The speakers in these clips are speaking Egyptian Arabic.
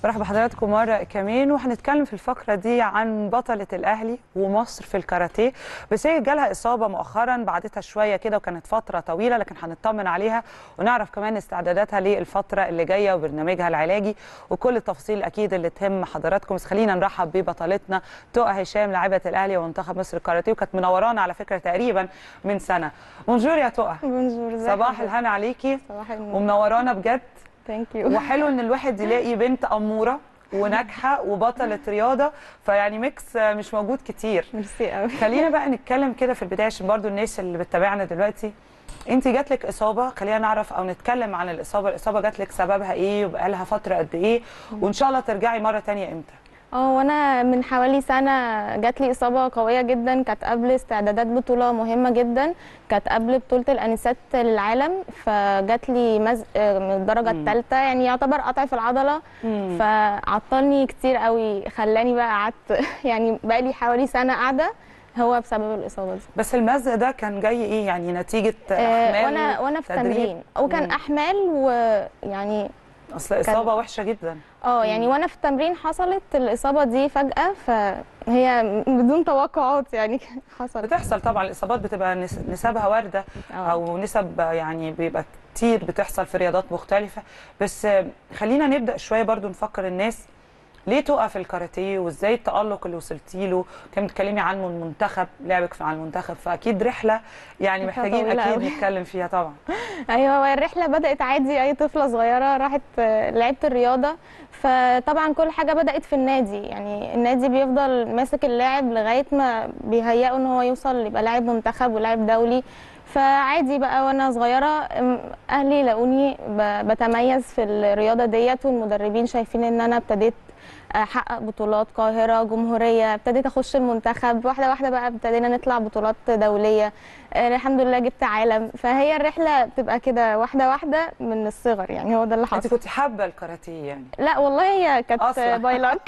برحب بحضراتكم مرة كمان وهنتكلم في الفقرة دي عن بطلة الأهلي ومصر في الكاراتيه بس هي جالها إصابة مؤخرا بعدتها شوية كده وكانت فترة طويلة لكن هنطمن عليها ونعرف كمان استعداداتها للفترة اللي جاية وبرنامجها العلاجي وكل التفاصيل أكيد اللي تهم حضراتكم بس خلينا نرحب ببطلتنا تقى هشام لاعبة الأهلي ومنتخب مصر الكاراتيه وكانت منورانا على فكرة تقريبا من سنة بونجور يا تقى بونجور ازي صباح حضرتك؟ الهنا عليكي صباح النور ومنورانا بجد ثانك يو وحلو ان الواحد يلاقي بنت اموره وناجحه وبطله رياضه فيعني ميكس مش موجود كتير ميرسي قوي خلينا بقى نتكلم كده في البدايه عشان برضو الناس اللي بتتابعنا دلوقتي انت جات لك اصابه خلينا نعرف او نتكلم عن الاصابه الاصابه جات لك سببها ايه وبقى لها فتره قد ايه وان شاء الله ترجعي مره تانية امتى اه وانا من حوالي سنه جات لي اصابه قويه جدا كانت قبل استعدادات بطوله مهمه جدا كانت قبل بطوله الانسات للعالم فجات لي مزق من الدرجه مم. الثالثه يعني يعتبر قطع في العضله فعطلني كتير قوي خلاني بقى قعدت يعني بقى لي حوالي سنه قاعده هو بسبب الاصابه دي بس المزق ده كان جاي ايه يعني نتيجه آه، احمال وانا وانا في تدريب؟ تمرين وكان مم. احمال ويعني اصل اصابه وحشه جدا اه يعني مم. وانا في التمرين حصلت الاصابه دي فجاه فهي بدون توقعات يعني حصلت بتحصل طبعا الاصابات بتبقى نس- نسبها وارده اه او نسب يعني بيبقى كتير بتحصل في رياضات مختلفه بس خلينا نبدا شويه برضو نفكر الناس ليه تقف الكاراتيه وازاي التالق اللي وصلتي له كان بتتكلمي عنه المنتخب لعبك في- على المنتخب فاكيد رحله يعني رحلة محتاجين طويلة اكيد أوي. نتكلم فيها طبعا ايوه هو الرحله بدات عادي اي طفله صغيره راحت آه، لعبت الرياضه فطبعا كل حاجه بدات في النادي يعني النادي بيفضل ماسك اللاعب لغايه ما بيهيئه ان هو يوصل يبقى لاعب منتخب ولاعب دولي فعادي بقى وانا صغيره أم، اهلي لقوني ب- بتميز في الرياضه ديت والمدربين شايفين ان انا ابتديت احقق بطولات قاهره جمهوريه ابتديت اخش المنتخب واحده واحده بقى ابتدينا نطلع بطولات دوليه آه، الحمد لله جبت عالم فهي الرحله بتبقى كده واحده واحده من الصغر يعني هو ده اللي انت حصل كنت حابه الكاراتيه يعني لا والله هي كانت أصلاً. بايلاك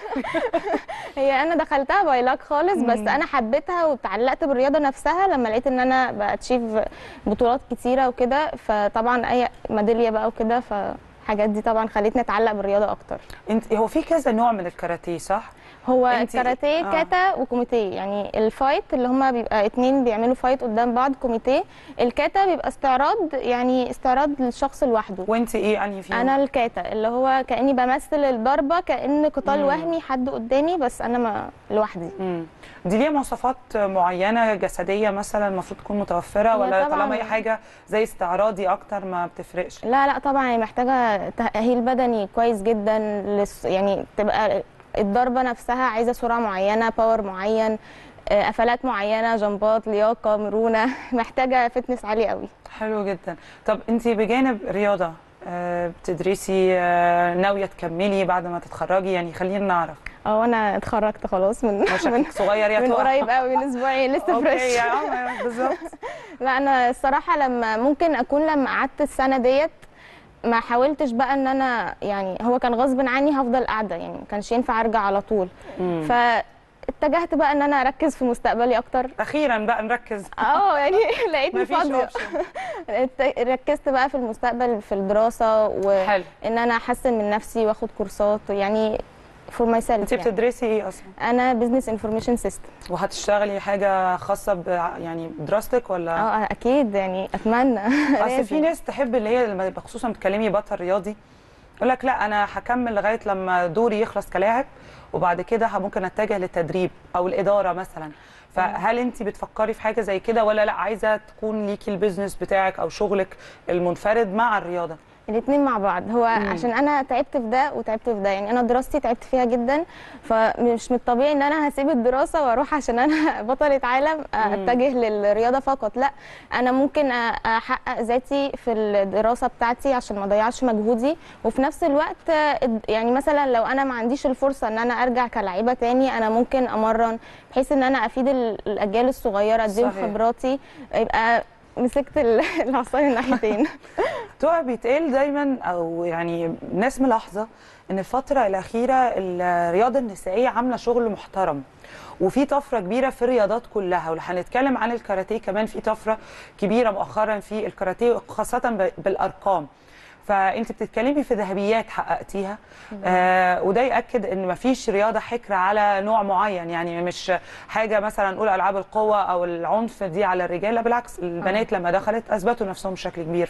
هي انا دخلتها بايلاك خالص بس مم. انا حبيتها وتعلقت بالرياضه نفسها لما لقيت ان انا باتشيف بطولات كتيره وكده فطبعا اي ميداليه بقى وكده فالحاجات دي طبعا خلتني اتعلق بالرياضه اكتر انت هو في كذا نوع من الكاراتيه صح هو انتي- الكاراتيه آه. كاتا وكوميتيه يعني الفايت اللي هما بيبقى اتنين بيعملوا فايت قدام بعض كوميتيه الكاتا بيبقى استعراض يعني استعراض للشخص لوحده وانت ايه انهي فيهم انا الكاتا اللي هو كاني بمثل الضربه كان قتال مم. وهمي حد قدامي بس انا ما لوحدي مم. دي ليها مواصفات معينه جسديه مثلا المفروض تكون متوفره هي ولا طبعاً- طالما هي حاجه زي استعراضي اكتر ما بتفرقش لا لا طبعا هي محتاجه تاهيل بدني كويس جدا للس... يعني تبقى الضربه نفسها عايزه سرعه معينه باور معين آه، قفلات معينه جمبات لياقه مرونه محتاجه فتنس عالي قوي حلو جدا طب انت بجانب رياضه آه، بتدرسي آه، ناويه تكملي بعد ما تتخرجي يعني خلينا نعرف اه انا اتخرجت خلاص من ما من, شكلك صغير يا من تقى. قريب قوي من اسبوعين لسه اوكي فريش يا عم بالظبط لا انا الصراحه لما ممكن اكون لما قعدت السنه ديت ما حاولتش بقى ان انا يعني هو كان غصب عني هفضل قاعده يعني ما كانش ينفع ارجع على طول مم. فاتجهت بقى ان انا اركز في مستقبلي اكتر اخيرا بقى نركز اه يعني لقيتني مفيش فاضيه اوبشن ات- ركزت بقى في المستقبل في الدراسه وان حلو انا احسن من نفسي واخد كورسات يعني فور ماي انت سيلف يعني. بتدرسي ايه اصلا انا بزنس انفورميشن سيستم وهتشتغلي حاجه خاصه ب يعني بدراستك ولا اه اكيد يعني اتمنى اصل لازم. في ناس تحب اللي هي لما يبقى خصوصا بتكلمي بطل رياضي يقول لك لا انا هكمل لغايه لما دوري يخلص كلاعب وبعد كده ه- ممكن اتجه للتدريب او الاداره مثلا فهل انت بتفكري في حاجه زي كده ولا لا عايزه تكون ليكي البيزنس بتاعك او شغلك المنفرد مع الرياضه الاثنين مع بعض هو مم. عشان انا تعبت في ده وتعبت في ده يعني انا دراستي تعبت فيها جدا فمش من الطبيعي ان انا هسيب الدراسه واروح عشان انا بطله عالم اتجه للرياضه فقط لا انا ممكن أ- احقق ذاتي في الدراسه بتاعتي عشان ما اضيعش مجهودي وفي نفس الوقت آه، يعني مثلا لو انا ما عنديش الفرصه ان انا ارجع كلاعيبه تاني انا ممكن امرن بحيث ان انا افيد ال- الاجيال الصغيره اديهم صحيح. خبراتي يبقى مسكت ال- العصايه الناحيتين تقع بيتقال دايما او يعني الناس ملاحظه ان الفتره الاخيره الرياضه النسائيه عامله شغل محترم وفي طفره كبيره في الرياضات كلها ولو هنتكلم عن الكاراتيه كمان في طفره كبيره مؤخرا في الكاراتيه خاصه ب- بالارقام فانت بتتكلمي في ذهبيات حققتيها آه وده ياكد ان مفيش رياضه حكر على نوع معين يعني مش حاجه مثلا نقول العاب القوه او العنف دي على الرجال لا بالعكس البنات لما دخلت اثبتوا نفسهم بشكل كبير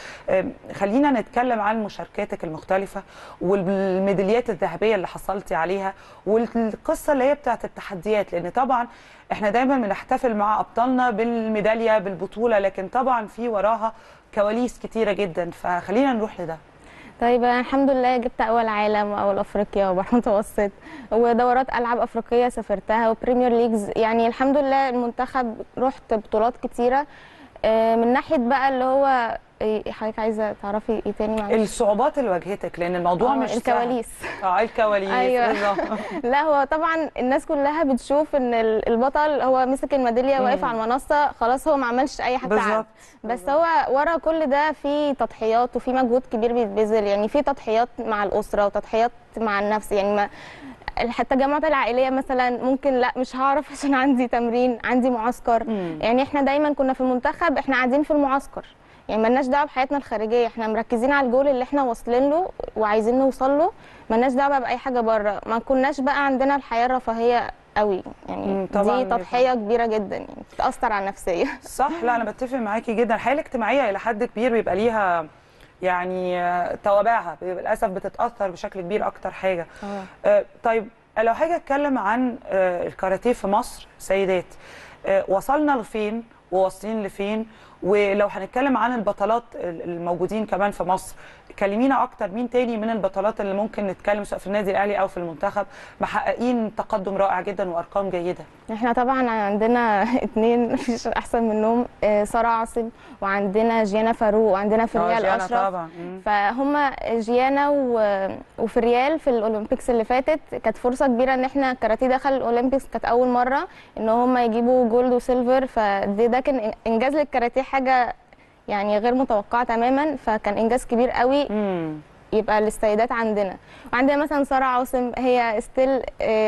فخلينا نتكلم عن مشاركاتك المختلفه والميداليات الذهبيه اللي حصلتي عليها والقصه اللي هي بتاعت التحديات لان طبعا احنا دايما بنحتفل مع ابطالنا بالميداليه بالبطوله لكن طبعا في وراها كواليس كتيره جدا فخلينا نروح لده طيب أنا الحمد لله جبت اول عالم واول افريقيا وبحر متوسط ودورات العاب افريقيه سافرتها وبريمير ليجز يعني الحمد لله المنتخب رحت بطولات كتيره آه، من ناحيه بقى اللي هو إيه، حضرتك عايزه تعرفي ايه تاني معلش الصعوبات اللي واجهتك لان الموضوع آه، مش سهل. الكواليس اه الكواليس أيوة. بالظبط. لا هو طبعا الناس كلها بتشوف ان ال- البطل هو مسك الميداليه واقف مم. على المنصه خلاص هو ما عملش اي حاجه بالظبط تعب بس هو ورا كل ده في تضحيات وفي مجهود كبير بيتبذل يعني في تضحيات مع الاسره وتضحيات مع النفس يعني ما التجمعات العائليه مثلا ممكن لا مش هعرف عشان عندي تمرين عندي معسكر مم. يعني احنا دايما كنا في المنتخب احنا قاعدين في المعسكر يعني ملناش دعوه بحياتنا الخارجيه احنا مركزين على الجول اللي احنا واصلين له وعايزين نوصل له ملناش دعوه بقى باي حاجه بره ما كناش بقى عندنا الحياه الرفاهيه قوي يعني مم، طبعاً دي تضحيه كبيره جدا يعني بتاثر على النفسيه صح لا انا بتفق معاكي جدا الحياه الاجتماعيه الى حد كبير بيبقى ليها يعني آه، توابعها للاسف بتتاثر بشكل كبير اكتر حاجه آه، طيب لو حاجه اتكلم عن آه، الكاراتيه في مصر سيدات آه، وصلنا لفين وواصلين لفين ولو هنتكلم عن البطلات الموجودين كمان في مصر كلمينا اكتر مين تاني من البطلات اللي ممكن نتكلم سواء في النادي الاهلي او في المنتخب محققين تقدم رائع جدا وارقام جيده احنا طبعا عندنا اتنين مفيش احسن منهم آه، ساره عاصم وعندنا جيانا فاروق وعندنا آه، فريال جيانا اشرف طبعا مم. فهم جيانا و... وفريال في الاولمبيكس اللي فاتت كانت فرصه كبيره ان احنا الكاراتيه دخل الاولمبيكس كانت اول مره ان هم يجيبوا جولد وسيلفر فده ده كان انجاز للكاراتيه حاجه يعني غير متوقعه تماما فكان انجاز كبير قوي مم. يبقى للسيدات عندنا وعندنا مثلا ساره عاصم هي ستيل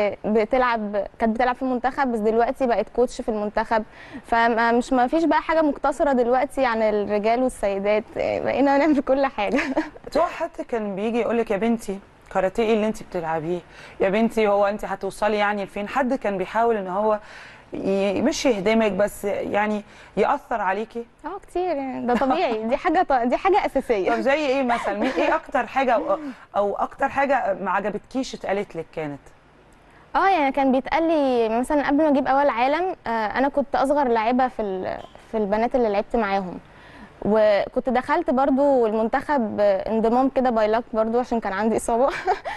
بتلعب كانت بتلعب في المنتخب بس دلوقتي بقت كوتش في المنتخب فمش ما فيش بقى حاجه مقتصره دلوقتي عن الرجال والسيدات آه، بقينا نعمل كل حاجه تو حد كان بيجي يقول لك يا بنتي كاراتيه ايه اللي انت بتلعبيه يا بنتي هو انت هتوصلي يعني لفين حد كان بيحاول ان هو ي- مش يهدمك بس يعني ياثر عليكي اه كتير يعني ده طبيعي دي حاجه ط... دي حاجه اساسيه طب زي ايه مثلا مين ايه اكتر حاجه او, أو اكتر حاجه ما عجبتكيش اتقالت لك كانت اه يعني كان بيتقال لي مثلا قبل ما اجيب اول عالم آه انا كنت اصغر لاعبه في ال- في البنات اللي لعبت معاهم وكنت دخلت برضو المنتخب آه، انضمام كده باي لاك برضو عشان كان عندي اصابه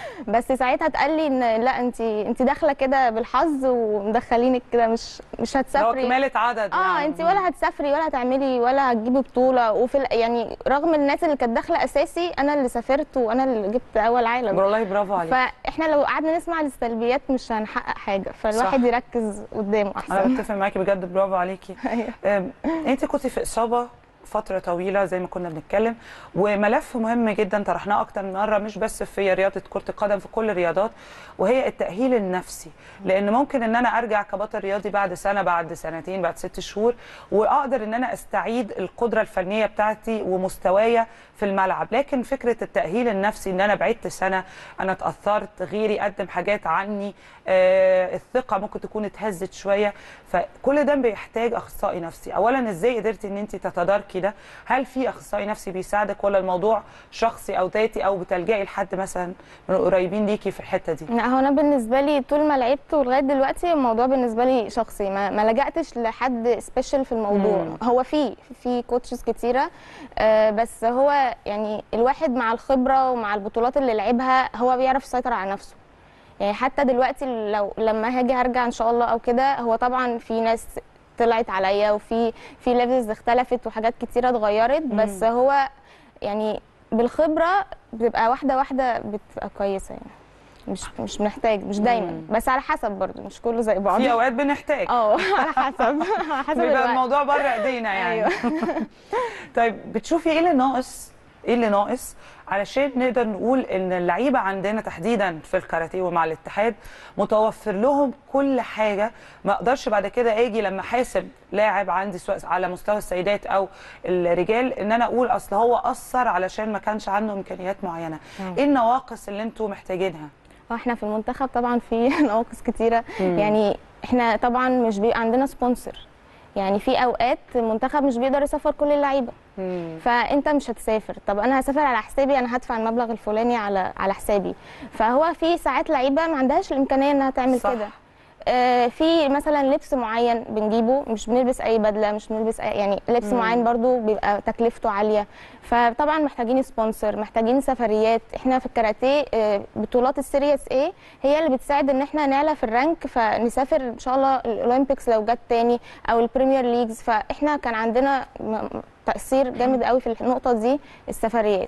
بس ساعتها اتقال لي ان لا انت انت داخله كده بالحظ ومدخلينك كده مش مش لو هتسافري كماله عدد اه يعني. انت ولا هتسافري ولا هتعملي ولا هتجيبي بطوله وفي ال- يعني رغم الناس اللي كانت داخله اساسي انا اللي سافرت وانا اللي جبت اول عالم والله برافو عليك فاحنا لو قعدنا نسمع السلبيات مش هنحقق حاجه فالواحد صح. يركز قدامه انا احسن بتفق معاكي بجد برافو عليكي أيوة. أم، انت كنت في اصابه فتره طويله زي ما كنا بنتكلم وملف مهم جدا طرحناه اكتر من مره مش بس في رياضه كره القدم في كل الرياضات وهي التاهيل النفسي لان ممكن ان انا ارجع كبطل رياضي بعد سنه بعد سنتين بعد ست شهور واقدر ان انا استعيد القدره الفنيه بتاعتي ومستوايا في الملعب لكن فكره التاهيل النفسي ان انا بعدت سنه انا اتاثرت غيري قدم حاجات عني آه الثقه ممكن تكون اتهزت شويه فكل ده بيحتاج اخصائي نفسي اولا ازاي قدرتي ان انت تتداركي ده هل في اخصائي نفسي بيساعدك ولا الموضوع شخصي او ذاتي او بتلجئي لحد مثلا من القريبين ليكي في الحته دي لا هو انا بالنسبه لي طول ما لعبت ولغايه دلوقتي الموضوع بالنسبه لي شخصي ما, ما لجأتش لحد سبيشال في الموضوع مم. هو في في كوتشز كتيره آه بس هو يعني الواحد مع الخبره ومع البطولات اللي لعبها هو بيعرف يسيطر على نفسه يعني حتى دلوقتي لو لما هاجي هرجع ان شاء الله او كده هو طبعا في ناس طلعت عليا وفي في ليفلز اختلفت وحاجات كتيره اتغيرت بس هو يعني بالخبره بتبقى واحده واحده بتبقى كويسه يعني مش مش محتاج مش دايما مم. بس على حسب برضه مش كله زي بعض في اوقات بنحتاج اه على حسب على حسب بيبقى الوقت. الموضوع بره ايدينا يعني ايوه طيب بتشوفي ايه اللي ناقص ايه اللي ناقص علشان نقدر نقول ان اللعيبه عندنا تحديدا في الكاراتيه ومع الاتحاد متوفر لهم كل حاجه ما اقدرش بعد كده اجي لما حاسب لاعب عندي سواء على مستوى السيدات او الرجال ان انا اقول اصل هو اثر علشان ما كانش عنده امكانيات معينه ايه النواقص اللي انتوا محتاجينها هو احنا في المنتخب طبعا في نواقص كتيره يعني احنا طبعا مش بيبقى عندنا سبونسر يعني في اوقات المنتخب مش بيقدر يسافر كل اللعيبه فانت مش هتسافر طب انا هسافر على حسابي انا هدفع المبلغ الفلاني على على حسابي فهو في ساعات لعيبه ما عندهاش الامكانيه انها تعمل صح. كده آه، في مثلا لبس معين بنجيبه مش بنلبس اي بدله مش بنلبس أي يعني لبس مم. معين برضو بيبقى تكلفته عاليه فطبعا محتاجين سبونسر محتاجين سفريات احنا في الكاراتيه آه، بطولات السيريس ايه هي اللي بتساعد ان احنا نعلى في الرانك فنسافر ان شاء الله الاولمبيكس لو جت تاني او البريمير ليجز فاحنا كان عندنا م- تاثير جامد قوي في النقطه دي السفريات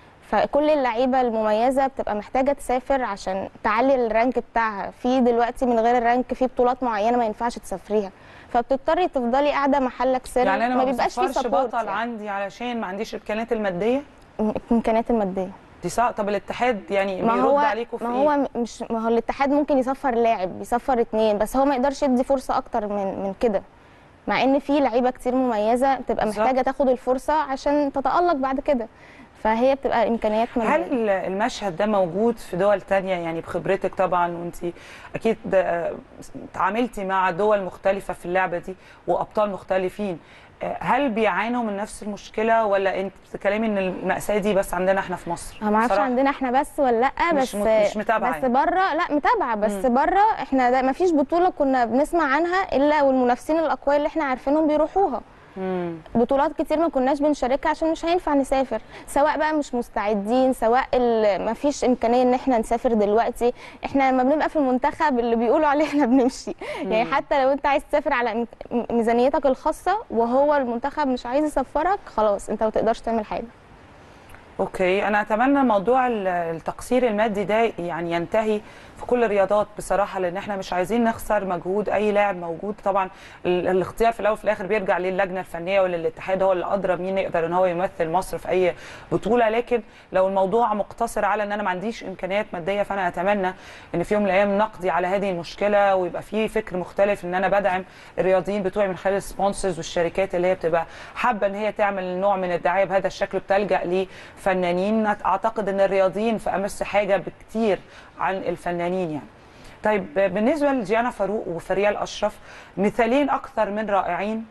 فكل اللعيبه المميزه بتبقى محتاجه تسافر عشان تعلي الرانك بتاعها في دلوقتي من غير الرانك في بطولات معينه ما ينفعش تسافريها فبتضطري تفضلي قاعده محلك سر يعني انا ما بيبقاش فيه بسفرش سبورت بطل يعني. عندي علشان ما عنديش الامكانيات الماديه الامكانيات الماديه دي صعب طب الاتحاد يعني ما بيرد هو عليكم في ما ايه هو مش ما هو الاتحاد ممكن يسفر لاعب يسفر اتنين بس هو ما يقدرش يدي فرصه اكتر من من كده مع ان في لعيبه كتير مميزه بتبقى بالظبط. محتاجه تاخد الفرصه عشان تتالق بعد كده فهي بتبقى امكانيات ماديه هل المشهد ده موجود في دول تانية يعني بخبرتك طبعا وانت اكيد آه، تعاملتي مع دول مختلفة في اللعبة دي وابطال مختلفين آه، هل بيعانوا من نفس المشكلة ولا انت بتتكلمي ان المأساة دي بس عندنا احنا في مصر؟ انا ما اعرفش بصراحة. عندنا احنا بس ولا لا مش بس مت- مش متابعة بس يعني. بره لا متابعه بس بره احنا ده ما فيش بطوله كنا بنسمع عنها الا والمنافسين الاقوياء اللي احنا عارفينهم بيروحوها مم. بطولات كتير ما كناش بنشاركها عشان مش هينفع نسافر سواء بقى مش مستعدين سواء ما فيش امكانيه ان احنا نسافر دلوقتي احنا لما بنبقى في المنتخب اللي بيقولوا عليه احنا بنمشي يعني حتى لو انت عايز تسافر على إم- ميزانيتك الخاصه وهو المنتخب مش عايز يسفرك خلاص انت ما تقدرش تعمل حاجه اوكي انا اتمنى موضوع ال- التقصير المادي ده يعني ينتهي في كل الرياضات بصراحه لان احنا مش عايزين نخسر مجهود اي لاعب موجود طبعا ال- الاختيار في الاول وفي الاخر بيرجع للجنه الفنيه وللاتحاد هو اللي ادرى مين يقدر ان هو يمثل مصر في اي بطوله لكن لو الموضوع مقتصر على ان انا ما عنديش امكانيات ماديه فانا اتمنى ان في يوم من الايام نقضي على هذه المشكله ويبقى في فكر مختلف ان انا بدعم الرياضيين بتوعي من خلال السبونسرز والشركات اللي هي بتبقى حابه ان هي تعمل نوع من الدعايه بهذا الشكل بتلجا لفنانين اعتقد ان الرياضيين في امس حاجه بكتير عن الفنانين يعني طيب بالنسبه لجيانا فاروق وفريال اشرف مثالين اكثر من رائعين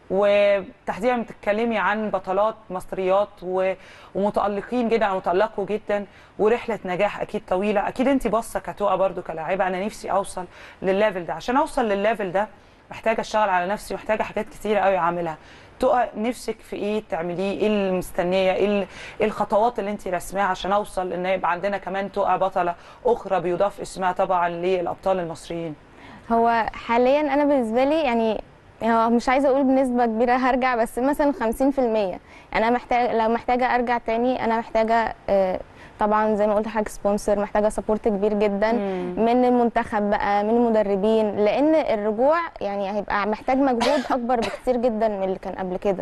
وتحديدا بتتكلمي عن بطلات مصريات و- ومتالقين جدا او تالقوا جدا ورحله نجاح اكيد طويله اكيد انت باصه كتوقه برضو كلاعبه انا نفسي اوصل للليفل ده عشان اوصل للليفل ده محتاجه اشتغل على نفسي محتاجه حاجات كتيره قوي اعملها تقى نفسك في ايه تعمليه ايه المستنيه ايه ال- إيه الخطوات اللي انت رسماها عشان اوصل ان يبقى عندنا كمان تقى بطله اخرى بيضاف اسمها طبعا للابطال المصريين هو حاليا انا بالنسبه لي يعني هو مش عايزه اقول بنسبه كبيره هرجع بس مثلا 50% انا محتاج لو محتاجه ارجع تاني انا محتاجه آه، طبعا زي ما قلت حاجه سبونسر محتاجه سبورت كبير جدا من المنتخب بقى من المدربين لان الرجوع يعني هيبقى محتاج مجهود اكبر بكتير جدا من اللي كان قبل كده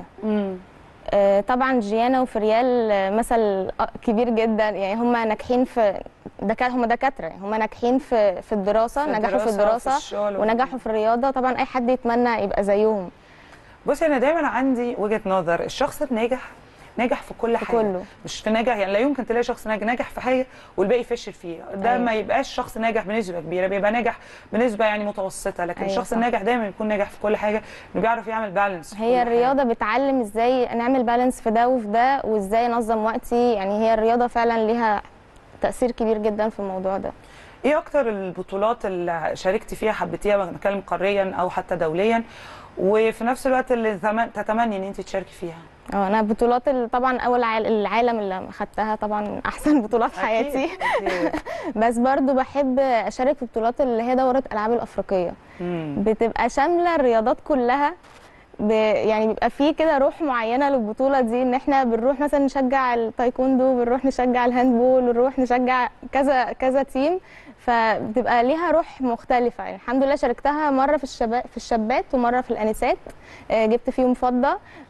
آه، طبعا جيانا وفريال آه، مثل آه، كبير جدا يعني هم ناجحين في دكاتره هم دكاتره هم ناجحين في في الدراسه نجحوا في وفي الدراسه الشغل ونجحوا في الرياضه طبعا اي حد يتمنى يبقى زيهم بصي انا دايما عندي وجهه نظر الشخص الناجح ناجح في كل في حاجه كله. مش في ناجح يعني لا يمكن تلاقي شخص ناجح ناجح في حاجه والباقي فشل فيها ده أيوة. ما يبقاش شخص ناجح بنسبه كبيره بيبقى ناجح بنسبه يعني متوسطه لكن أيوة الشخص صح. الناجح دايما بيكون ناجح في كل حاجه انه بيعرف يعمل بالانس هي الرياضه بتعلم ازاي نعمل بالانس في ده وفي ده وازاي انظم وقتي يعني هي الرياضه فعلا ليها تاثير كبير جدا في الموضوع ده ايه اكتر البطولات اللي شاركتي فيها حبيتيها بتكلم قاريا او حتى دوليا وفي نفس الوقت اللي تم- تتمني ان انت تشاركي فيها اه انا بطولات ال- طبعا اول عال- العالم اللي خدتها طبعا احسن بطولات في حياتي أكيد، أكيد. بس برضو بحب اشارك في بطولات اللي هي دوره الالعاب الافريقيه مم. بتبقى شامله الرياضات كلها ب... يعني بيبقى فيه كده روح معينه للبطوله دي ان احنا بنروح مثلا نشجع التايكوندو بنروح نشجع الهاندبول بنروح نشجع كذا كذا تيم فبتبقى ليها روح مختلفه يعني الحمد لله شاركتها مره في الشباب في الشابات ومره في الانسات آه، جبت فيهم فضه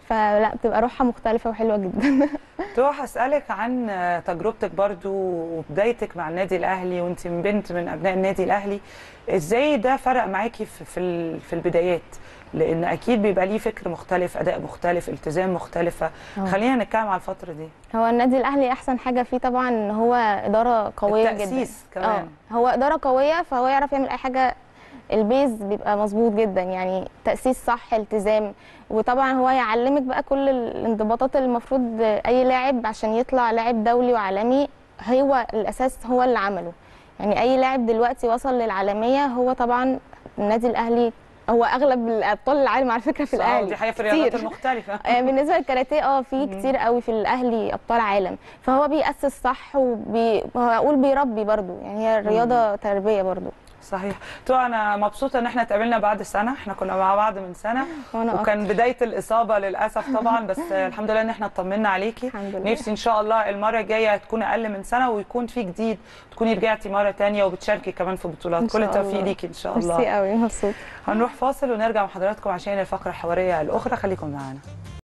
فلا بتبقى روحها مختلفه وحلوه جدا تو هسألك عن تجربتك برضو وبدايتك مع النادي الأهلي وانت من بنت من أبناء النادي الأهلي ازاي ده فرق معاكي في في ال- في البدايات لأن أكيد بيبقى ليه فكر مختلف أداء مختلف التزام مختلفة أه. خلينا نتكلم على الفترة دي هو النادي الاهلي احسن حاجه فيه طبعا ان هو اداره قويه جدا التأسيس كمان اه هو اداره قويه فهو يعرف يعمل اي حاجه البيز بيبقى مظبوط جدا يعني تاسيس صح التزام وطبعا هو يعلمك بقى كل الانضباطات اللي المفروض اي لاعب عشان يطلع لاعب دولي وعالمي هو الاساس هو اللي عمله يعني اي لاعب دلوقتي وصل للعالميه هو طبعا النادي الاهلي هو اغلب الابطال العالم على فكره في صح، الاهلي ودي حقيقة في الرياضات كتير. المختلفة آه، بالنسبه للكاراتيه اه في كتير قوي في الاهلي ابطال عالم فهو بيأسس صح وبي هو اقول بيربي برضو يعني هي الرياضه تربيه برضو صحيح تو أنا مبسوطة إن احنا اتقابلنا بعد سنة احنا كنا مع بعض من سنة وانا أكتر. وكان بداية الإصابة للأسف طبعا بس الحمد لله إن احنا اطمنا عليكي الحمد لله. نفسي إن شاء الله المرة الجاية تكون أقل من سنة ويكون في جديد تكوني رجعتي مرة تانية وبتشاركي كمان في بطولات إن كل شاء التوفيق الله. ليكي إن شاء ميرسي الله قوي مبسوطه هنروح فاصل ونرجع مع حضراتكم عشان الفقرة الحوارية الأخرى خليكم معانا